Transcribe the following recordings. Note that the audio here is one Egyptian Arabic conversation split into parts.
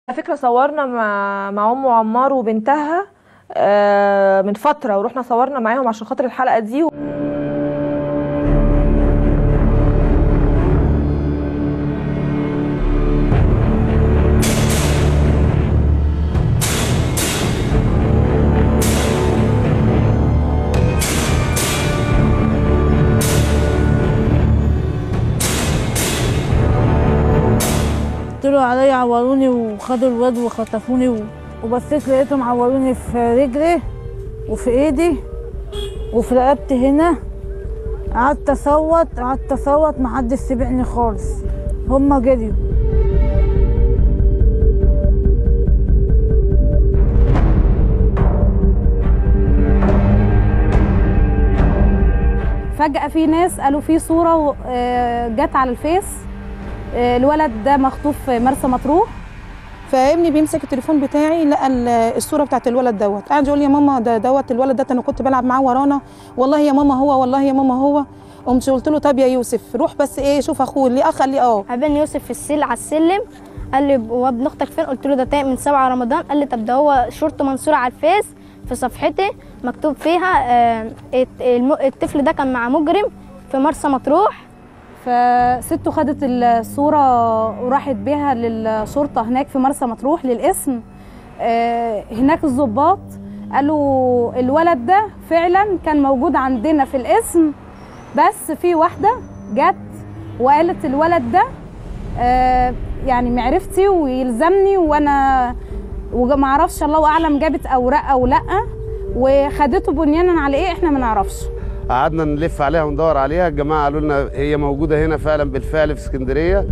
على فكرة صورنا مع مع أم عمار وبنتها آه، من فترة ورحنا صورنا معاهم عشان خاطر الحلقة دي طلعوا عليا عوروني وخدوا الواد وخطفوني و... وبصيت لقيتهم عوروني في رجلي وفي ايدي وفي رقبتي هنا قعدت اصوت قعدت اصوت محدش سمعني خالص هما جريوا فجأة في ناس قالوا في صورة آه، جت على الفيس آه، الولد ده مخطوف في مرسى مطروح فابني بيمسك التليفون بتاعي لقى ال- الصوره بتاعت الولد دوت قاعد يقول لي يا ماما ده دوت الولد ده انا كنت بلعب معاه ورانا والله يا ماما هو والله يا ماما هو قمت قلت له طب يا يوسف روح بس ايه شوف اخوه اللي اخ قال لي اه قابلني يوسف في السل على السلم قال لي هو ابن اختك فين قلت له ده تايه من 7 رمضان قال لي طب ده هو شورته منصوره على الفيس في صفحتي مكتوب فيها آه، الت- الم- الطفل ده كان مع مجرم في مرسى مطروح فسته خدت الصورة وراحت بيها للشرطة هناك في مرسى مطروح للاسم آه، هناك الضباط قالوا الولد ده فعلا كان موجود عندنا في الاسم بس في واحدة جت وقالت الولد ده آه، يعني معرفتي ويلزمني وانا وما اعرفش الله اعلم جابت اوراق او لا وخدته بنيانا على ايه احنا ما نعرفش قعدنا نلف عليها وندور عليها الجماعه قالوا لنا هي موجوده هنا فعلا بالفعل في اسكندريه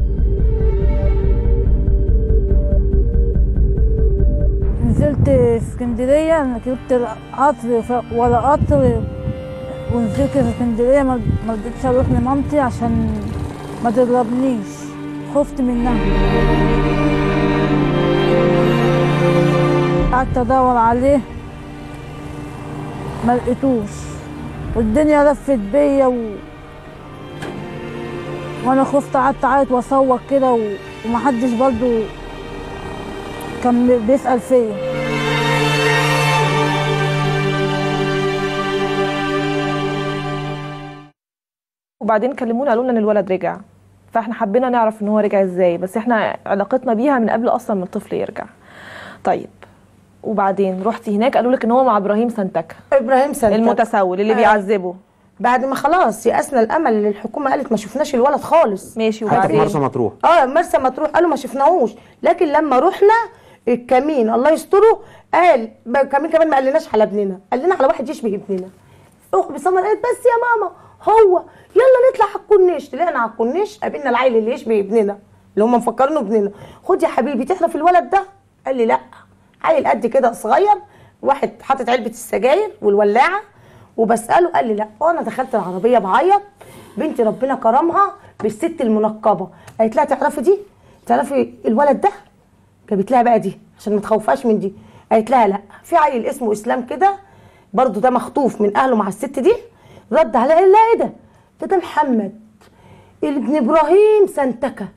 نزلت اسكندرية انا ركبت قطر ف- ولا قطر ونزلت في اسكندرية ما ما رضيتش اروح لمامتي عشان ما تضربنيش خفت منها قعدت ادور عليه ما لقيتوش والدنيا لفت بيا و... وانا خفت قعدت اعيط واصوت كده و... ومحدش برضو كان بيسأل فيا وبعدين كلمونا قالوا لنا ان الولد رجع فاحنا حبينا نعرف ان هو رجع ازاي بس احنا علاقتنا بيها من قبل اصلا ما الطفل يرجع طيب وبعدين رحتي هناك قالوا لك ان هو مع ابراهيم سنتكه ابراهيم سنتك المتسول اللي آه. بيعذبه بعد ما خلاص يأسنا الامل اللي الحكومه قالت ما شفناش الولد خالص ماشي حتى في وبعدين مرسى مطروح اه مرسى مطروح قالوا ما شفناهوش لكن لما رحنا الكمين الله يستره قال بقى الكمين كمان ما قالناش على ابننا قال لنا على واحد يشبه ابننا اخت بسمر قالت بس يا ماما هو يلا نطلع على الكورنيش طلعنا على الكورنيش قابلنا العيل اللي يشبه ابننا اللي هم مفكرينه ابننا خد يا حبيبي تعرف الولد ده قال لي لا عيل قد كده صغير واحد حاطط علبه السجاير والولاعه وبساله قال لي لا وانا دخلت العربيه بعيط بنتي ربنا كرمها بالست المنقبه قالت لها تعرفي دي تعرفي الولد ده جابت لها بقى دي عشان ما تخوفهاش من دي قالت لها لا في عيل اسمه اسلام كده برضو ده مخطوف من اهله مع الست دي رد عليها قال لها ايه ده ده ده محمد ابن ابراهيم سنتكه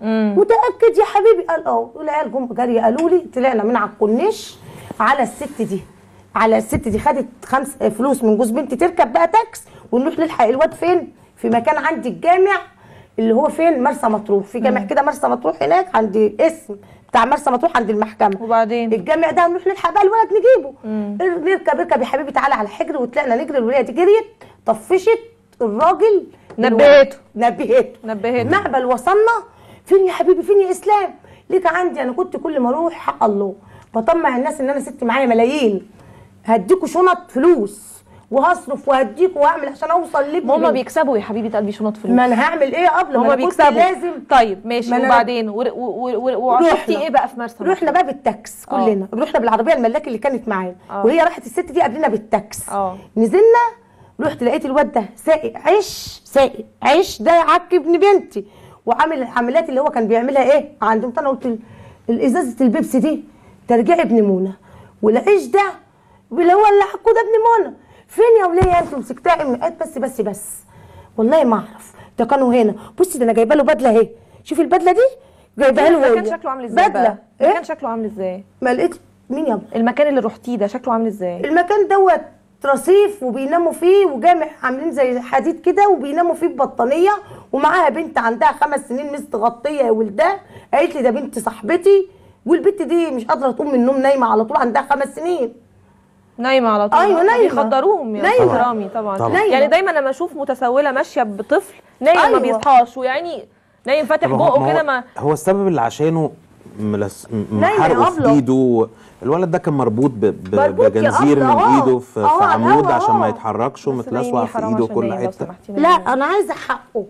متاكد يا حبيبي قال اه والعيال جم جري قالوا لي طلعنا من على الكورنيش على الست دي على الست دي خدت خمس آه، فلوس من جوز بنتي تركب بقى تاكس ونروح نلحق الواد فين في مكان عندي الجامع اللي هو فين مرسى مطروح في جامع كده مرسى مطروح هناك عند اسم بتاع مرسى مطروح عند المحكمه وبعدين الجامع ده نروح نلحق بقى الولد نجيبه نركب اركب يا حبيبي تعالى على حجر وطلعنا نجري الوليه دي جريت طفشت الراجل نبهته. نبهته نبهته. معبل وصلنا فين يا حبيبي فين يا اسلام ليك عندي انا كنت كل ما اروح حق الله بطمع الناس ان انا ست معايا ملايين هديكوا شنط فلوس وهصرف وهديكوا واعمل عشان اوصل لابني هما بنت. بيكسبوا يا حبيبه قلبي شنط فلوس ما انا هعمل ايه قبل ما هما انا كنت بيكسبوا لازم طيب ماشي ما أنا- وبعدين ور- و- و- و- وشفتي رحنا. ايه بقى في مرسى رحنا بقى بالتاكس آه. كلنا رحنا بالعربيه الملاك اللي كانت معانا آه. وهي راحت الست دي قبلنا بالتاكس اه نزلنا رحت لقيت الواد ده سايق عيش سايق عيش ده يعك ابن بنتي وعامل الحملات اللي هو كان بيعملها ايه عندهم انا قلت ال- الازازه البيبسي دي ترجعي ابن منى والعيش ده اللي هو اللي حكوا ده ابن منى فين يا وليه انتوا مسكتها من قالت بس بس بس والله ما اعرف ده كانوا هنا بصي ده انا جايبه له بدله اهي شوفي البدله دي جايبها له المكان هي. شكله عامل ازاي بدله بقى ايه المكان شكله عامل ازاي ما لقيت مين يابا المكان اللي رحتيه ده شكله عامل ازاي المكان دوت رصيف وبيناموا فيه وجامع عاملين زي حديد كده وبيناموا فيه ببطانيه ومعاها بنت عندها خمس سنين مستغطيه يا ولدها قالت لي ده بنت صاحبتي والبنت دي مش قادره تقوم من النوم نايمه على طول عندها خمس سنين نايمه على طول أيوة، نايمة. بيخدروهم يا نايمة. احترامي طبعا. طبعا. نايمة. يعني دايما لما اشوف متسوله ماشيه بطفل نايم ما أيوة. بيصحاش ويعني نايم فاتح طب هو- بقه ما كده هو, ما هو السبب اللي عشانه ملس... م- نايمة محرقه يا في أبلة. ايده الولد ده كان مربوط ب... ب... مربوط يا بجنزير أبلة، من أهو. ايده في, أهو في على عمود الهوا، عشان ما أهو. يتحركش بس ومتلسوع نايمي في حرام ايده عشان كل نايم لو حته سمحتي لا نايمي. انا عايزه حقه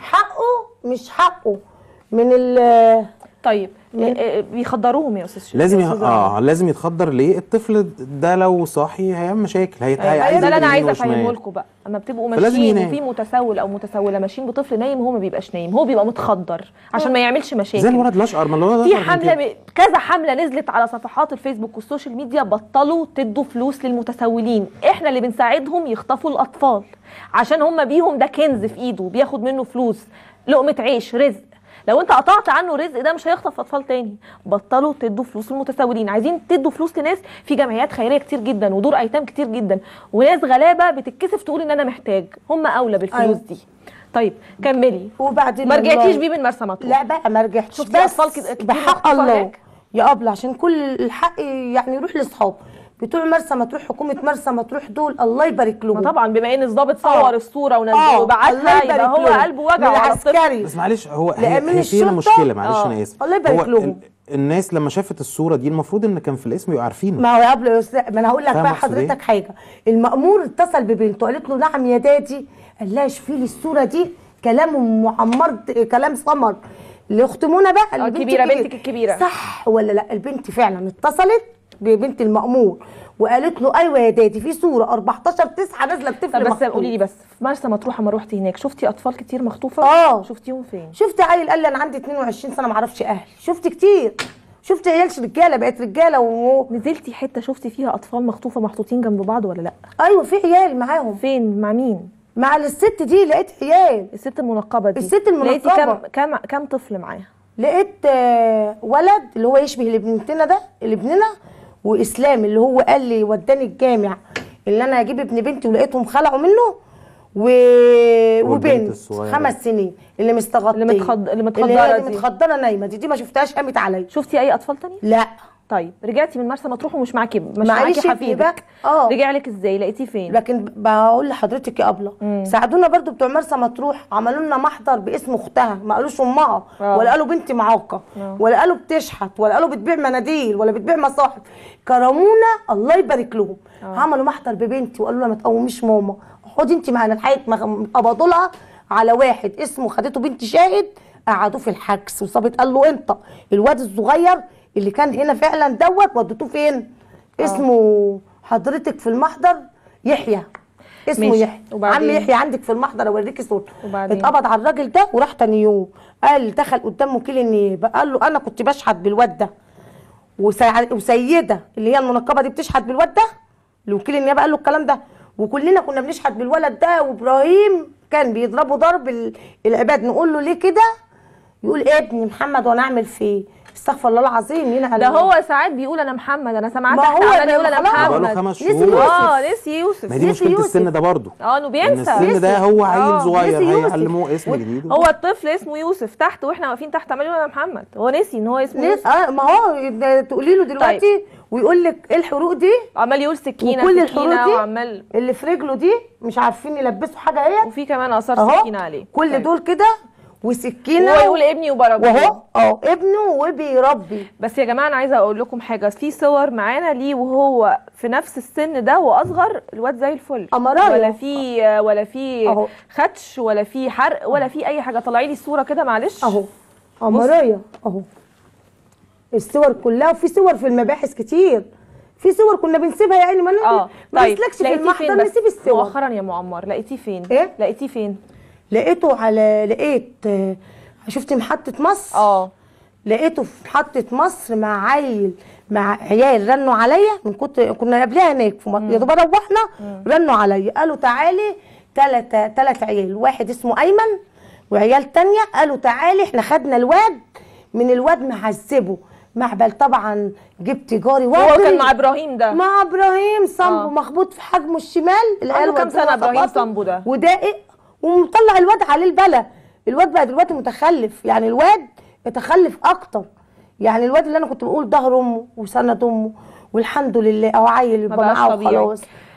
حقه مش حقه من ال طيب إيه- بيخدروهم يا استاذ شيرين. لازم يا ي... أستاذة اه لازم يتخدر ليه الطفل ده لو صاحي هيعمل مشاكل هيت... أيوة، هيعايز ده اللي انا يمين عايزه وشمال. افهمه لكم بقى اما بتبقوا فلازم ماشيين ينام. وفي متسول او متسوله ماشيين بطفل نايم هو ما بيبقاش نايم هو بيبقى متخدر عشان ما يعملش مشاكل زي الولد الاشقر ما الولد في الأشقر كان حمله كده. م- كذا حمله نزلت على صفحات الفيسبوك والسوشيال ميديا بطلوا تدوا فلوس للمتسولين احنا اللي بنساعدهم يخطفوا الاطفال عشان هم بيهم ده كنز في ايده بياخد منه فلوس لقمه عيش رزق لو انت قطعت عنه الرزق ده مش هيخطف اطفال تاني بطلوا تدوا فلوس للمتسولين عايزين تدوا فلوس لناس في جمعيات خيريه كتير جدا ودور ايتام كتير جدا وناس غلابه بتتكسف تقول ان انا محتاج هم اولى بالفلوس أيوة. دي طيب كملي وبعدين ما رجعتيش والله- بيه من مرسى مطروح لا بقى ما رجعتش شفتي بس أطفال كده- كتير بحق مخطوفة الله هناك؟ يا ابله عشان كل الحق يعني يروح لاصحابه بتوع مرسى مطروح حكومه مرسى مطروح دول الله يبارك لهم ما طبعا بما ان الضابط آه. صور الصوره ونزله آه، وبعتها الله يبقى يبارك هو لهم. قلبه وجعه من على الطفل العسكري بس معلش هو هي, لأمين هي فينا الشرطة؟ مشكله معلش آه. انا اسف الله يبارك هو لهم. ال- الناس لما شافت الصوره دي المفروض ان كان في الاسم يبقوا عارفينه ما هو يا ابله يا أستاذ- ما انا هقول لك فاهم بقى أقصد إيه؟ حضرتك حاجه المأمور اتصل ببنته قالت له نعم يا دادي قال لها شوفي لي الصوره دي كلام معمر كلام سمر لاخت منى بقى آه، البنت الكبيرة، الكبيرة. بنتك الكبيرة. صح ولا لا البنت فعلا اتصلت ببنت المأمور وقالت له ايوه يا دادي في صوره 14 9 نازله بطفل طب بس مخطوف. قولي لي بس في مرسى مطروح لما روحتي هناك شفتي اطفال كتير مخطوفه آه. شفتيهم فين شفت عيل قال لي انا عندي 22 سنه ما اعرفش اهلي شفت كتير شفت عيال رجاله بقت رجاله و... نزلتي حته شفتي فيها اطفال مخطوفه محطوطين جنب بعض ولا لا ايوه في عيال معاهم فين مع مين مع الست دي لقيت عيال الست المنقبه دي الست المنقبة. لقيتي كام كام كام طفل معاها لقيت آه، ولد اللي هو يشبه اللي بنتنا ده اللي ابننا واسلام اللي هو قال لي وداني الجامع اللي انا اجيب ابن بنتي ولقيتهم خلعوا منه و... وبنت الصغيرة. خمس سنين اللي مستغطيه اللي متخض- اللي متخدرة اللي هي دي. متخدره نايمه دي دي ما شفتهاش قامت عليا شفتي اي اطفال تانية لا طيب رجعتي من مرسى مطروح ومش معاكي مش معيش معاكي ابني بقى. حفيدك آه. رجع لك ازاي لقيتيه فين لكن بقول لحضرتك يا ابله ساعدونا برضو بتوع مرسى مطروح عملوا لنا محضر باسم اختها ما قالوش امها آه. ولا قالوا بنتي معاقه آه. ولا قالوا بتشحت ولا قالوا بتبيع مناديل ولا بتبيع مصاحف كرمونا الله يبارك لهم عملوا محضر ببنتي وقالوا لها ما تقوميش ماما خدي انت معانا الحقيقه ما- قبضوا لها على واحد اسمه خدته بنت شاهد قعدوه في الحجز وصابت قال له انت الواد الصغير اللي كان هنا فعلا دوت وديتوه فين اسمه حضرتك في المحضر يحيى اسمه ماشي. يحيى وبعدين؟ عم يحيى عندك في المحضر اوريكي صورته وبعدين؟ اتقبض على الراجل ده وراح تاني يوم قال دخل قدام وكيل النيابه قال له انا كنت بشحت بالواد ده وسي- وسيده اللي هي المنقبه دي بتشحت بالواد ده الوكيل النيابه قال له الكلام ده وكلنا كنا بنشحت بالولد ده وابراهيم كان بيضربه ضرب ال- العباد نقول له ليه كده يقول ابني محمد وانا اعمل فيه استغفر الله العظيم ينعل ده هو ساعات بيقول انا محمد انا سمعت ما تحت هو عمال ده يقول انا خلاص. محمد بقاله خمس نسي شهور يوسف. اه نسي يوسف ما دي نسي مشكله يوسف. السن ده برضه اه انه ان بينسى السن ده هو آه، عيل صغير نسي يوسف. هيعلموه اسم جديد هو الطفل اسمه يوسف تحت واحنا واقفين تحت عمال يقول انا محمد هو نسي ان هو اسمه ليه يوسف اه ما هو ده تقولي له دلوقتي ويقول لك ايه الحروق دي عمال يقول سكينه وكل سكينه الحروق دي وعمال اللي في رجله دي مش عارفين يلبسوا حاجه اهي وفي كمان اثار اهو سكينه عليه كل طيب. دول كده وسكينه وهو يقول ابني وبربيه وهو اه ابنه وبيربي بس يا جماعه انا عايزه اقول لكم حاجه في صور معانا ليه وهو في نفس السن ده واصغر الواد زي الفل أمرايا. ولا في ولا في أهو. خدش ولا في حرق ولا في اي حاجه طلعي لي الصوره كده معلش اهو قمريه اهو الصور كلها وفي صور في المباحث كتير في صور كنا بنسيبها يا عيني ما ن- اه ما طيب نسلكش في لقيتيه المحضر فين بس نسيب الصور مؤخرا يا معمر لقيتيه فين إيه؟ لقيتيه فين لقيته على لقيت آه، شفتي محطه مصر اه لقيته في محطة مصر مع عيل مع عيال رنوا عليا من كنت كنا قبلها هناك في مصر يا دوب روحنا رنوا عليا قالوا تعالي تلات تلات عيال واحد اسمه ايمن وعيال تانية قالوا تعالي احنا خدنا الواد من الواد محسبه معبل طبعا جبت جاري هو كان واجري. مع ابراهيم ده مع ابراهيم صنبو آه. مخبوط في حجمه الشمال عنده كام ودوها سنة إبراهيم خبطه صنبو ده؟ ودائق ومطلع الواد عليه البلا الواد بقى دلوقتي متخلف يعني الواد اتخلف اكتر يعني الواد اللي انا كنت بقول ظهر امه وسند امه والحمد لله او عيل يبقى بقاش معاه طبيعي. وخلاص